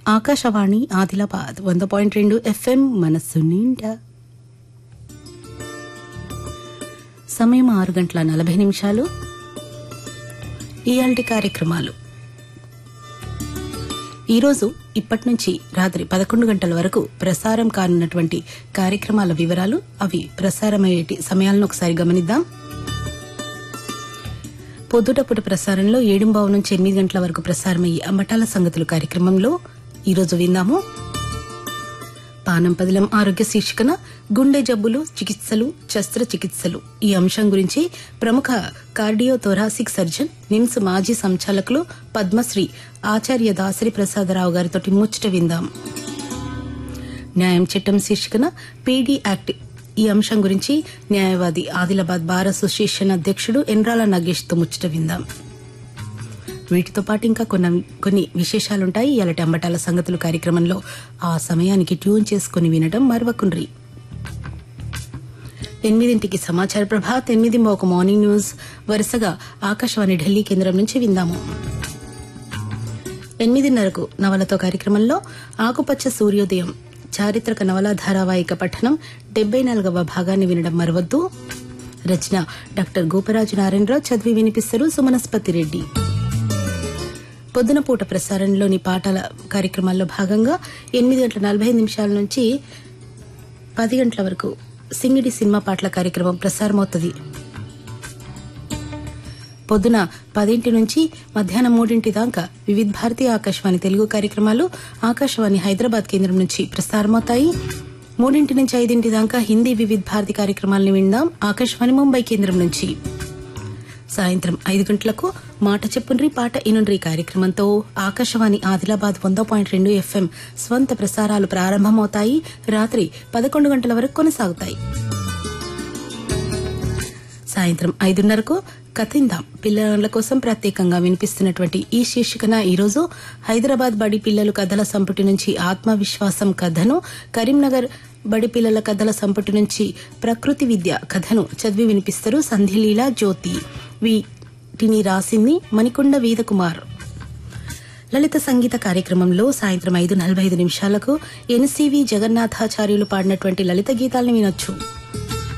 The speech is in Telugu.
ఆకాశవాణి ఆదిలాబాద్ వంద పాయింట్ రెండు ఎఫ్ఎం మనస్సు నిండా సమయం ఆరు గంటల నలభై నిమిషాలు ఇయాల్టి కార్యక్రమాలు ఈరోజు ఇప్పటి నుంచి రాత్రి పదకొండు గంటల వరకు ప్రసారం కానున్నటువంటి కార్యక్రమాల వివరాలు అవి ప్రసారమయ్యేటి సమయాలను ఒకసారి గమనిద్దాం పొద్దుటపుట ప్రసారంలో ఏడింబావు నుంచి ఎనిమిది గంటల వరకు ప్రసారమయ్యే అంబటాల సంగతులు కార్యక్రమంలో ఈరోజు విందాము పానం పదిలం ఆరోగ్య శీర్షికన గుండె జబ్బులు చికిత్సలు శస్త్రచికిత్సలు ఈ అంశం గురించి ప్రముఖ కార్డియోథొరాసిక్ సర్జన్ నిమ్స్ మాజీ సంచాలకులు పద్మశ్రీ ఆచార్య దాసరి ప్రసాదరావు గారితో ముచ్చట విందాం న్యాయం చట్టం శీర్షికన పీడీ యాక్ట్ ఈ అంశం గురించి న్యాయవాది ఆదిలాబాద్ బార్ అసోసియేషన్ అధ్యక్షుడు ఎన్రాల నాగేష్ తో ముచ్చట విందాం వీటితో పాటు ఇంకా కొన్ని కొన్ని విశేషాలుంటాయి ఇలాంటి అంబటాల సంగతులు కార్యక్రమంలో ఆ సమయానికి ట్యూన్ చేసుకుని వినడం మరవకుండ్రి ఎనిమిదింటికి సమాచార ప్రభాత్ ఎనిమిది ఒక మార్నింగ్ న్యూస్ వరుసగా ఆకాశవాణి ఢిల్లీ కేంద్రం నుంచి విందాము ఎనిమిదిన్నరకు నవలతో కార్యక్రమంలో ఆకుపచ్చ సూర్యోదయం చారిత్రక నవల ధారావాహిక పఠనం డెబ్బై నాలుగవ భాగాన్ని వినడం మరవద్దు రచన డాక్టర్ గోపరాజు నారాయణరావు చదివి వినిపిస్తారు సుమనస్పతి రెడ్డి పొద్దున పూట ప్రసారంలోని పాటల కార్యక్రమాల్లో భాగంగా ఎనిమిది గంటల నలభై ఐదు నిమిషాల నుంచి పది గంటల వరకు సింగిడి సినిమా పాటల కార్యక్రమం ప్రసారమవుతుంది పొద్దున పదింటి నుంచి మధ్యాహ్నం మూడింటి దాకా వివిధ భారతీయ ఆకాశవాణి తెలుగు కార్యక్రమాలు ఆకాశవాణి హైదరాబాద్ కేంద్రం నుంచి ప్రసారమవుతాయి మూడింటి నుంచి ఐదింటి దాకా హిందీ వివిధ భారతి కార్యక్రమాలను విందాం ఆకాశవాణి ముంబై కేంద్రం నుంచి సాయంత్రం ఐదు గంటలకు మాట చెప్పుండ్రి పాట ఇనుండ్రి కార్యక్రమంతో ఆకాశవాణి ఆదిలాబాద్ వంద పాయింట్ రెండు ఎఫ్ఎం స్వంత ప్రసారాలు ప్రారంభమవుతాయి రాత్రి పదకొండు గంటల వరకు కొనసాగుతాయి సాయంత్రం ఐదున్నరకు కథిందాం పిల్లల కోసం ప్రత్యేకంగా వినిపిస్తున్నటువంటి ఈ శీర్షికన ఈరోజు హైదరాబాద్ బడి పిల్లలు కథల సంపుటి నుంచి ఆత్మవిశ్వాసం కథను కరీంనగర్ బడి పిల్లల కథల సంపుటి నుంచి ప్రకృతి విద్య కథను చదివి వినిపిస్తారు సంధ్యలీల జ్యోతి వీటిని రాసింది మణికొండ వీధకుమార్ లలిత సంగీత కార్యక్రమంలో సాయంత్రం ఐదు నలభై ఐదు నిమిషాలకు ఎన్సీవీ జగన్నాథాచార్యులు పాడినటువంటి లలిత గీతాలను వినొచ్చు